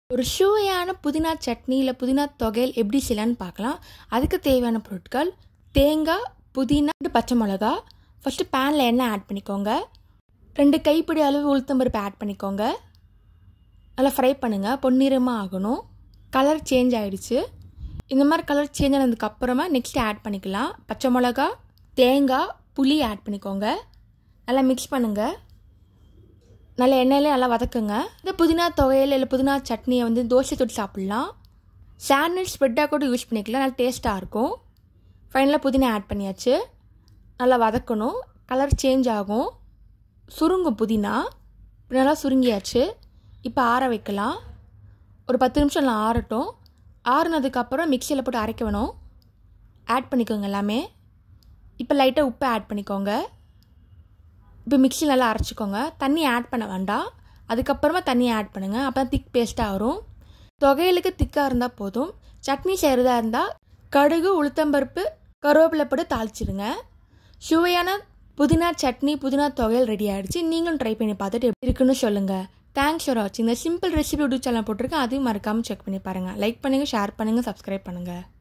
ஒரு சுவையான புதினா சட்னி இல்லை புதினா தொகையல் எப்படி செய்யலான்னு பார்க்கலாம் அதுக்கு தேவையான பொருட்கள் தேங்காய் புதினா ரெண்டு பச்சை மிளகா ஃபஸ்ட்டு பேனில் எண்ணெய் ஆட் பண்ணிக்கோங்க ரெண்டு கைப்பிடி அளவு உளுத்தம்பருப்பு ஆட் பண்ணிக்கோங்க நல்லா ஃப்ரை பண்ணுங்கள் பொன்னிறமாக ஆகணும் கலர் சேஞ்ச் ஆகிடுச்சு இந்த மாதிரி கலர் சேஞ்ச் ஆனதுக்கப்புறமா நெக்ஸ்ட் ஆட் பண்ணிக்கலாம் பச்சை மிளகா தேங்காய் புளி ஆட் பண்ணிக்கோங்க நல்லா மிக்ஸ் பண்ணுங்கள் நல்ல எண்ணெயிலே நல்லா வதக்குங்க இந்த புதினா துவையல் இல்லை புதினா சட்னியை வந்து தோசை தொட்டு சாப்பிட்லாம் சாண்ட்விச் ஸ்ப்ரெட்டாக கூட யூஸ் பண்ணிக்கலாம் நல்லா டேஸ்ட்டாக இருக்கும் ஃபைனலாக புதினா ஆட் பண்ணியாச்சு நல்லா வதக்கணும் கலர் சேஞ்ச் ஆகும் சுருங்கும் புதினா நல்லா சுருங்கியாச்சு இப்போ ஆற வைக்கலாம் ஒரு பத்து நிமிஷம் நல்லா ஆறட்டும் ஆறுனதுக்கப்புறம் மிக்சியில் போட்டு அரைக்க வேணும் ஆட் பண்ணிக்கோங்க எல்லாமே இப்போ லைட்டாக உப்பு ஆட் பண்ணிக்கோங்க இப்போ மிக்ஸி நல்லா அரைச்சிக்கோங்க தண்ணி ஆட் பண்ண வேண்டாம் அதுக்கப்புறமா தண்ணி ஆட் பண்ணுங்கள் அப்போ தான் திக் பேஸ்ட்டாக வரும் தொகையிலுக்கு திக்காக இருந்தால் போதும் சட்னி செய்கிறதா இருந்தால் கடுகு உளுத்தம்பருப்பு கருவேப்பிலை போட்டு தாளிச்சிடுங்க சுவையான புதினா சட்னி புதினா தொகையல் ரெடி ஆகிடுச்சு நீங்களும் ட்ரை பண்ணி பார்த்துட்டு எப்படி இருக்குன்னு சொல்லுங்கள் தேங்க்ஸ் ஃபார் வாட்சிங் இந்த சிம்பிள் ரெசிபி யூடியூப் சேனல் போட்டிருக்கேன் அதையும் மறக்காமல் செக் பண்ணி பாருங்கள் லைக் பண்ணுங்கள் ஷேர் பண்ணுங்கள் சப்ஸ்கிரைப் பண்ணுங்கள்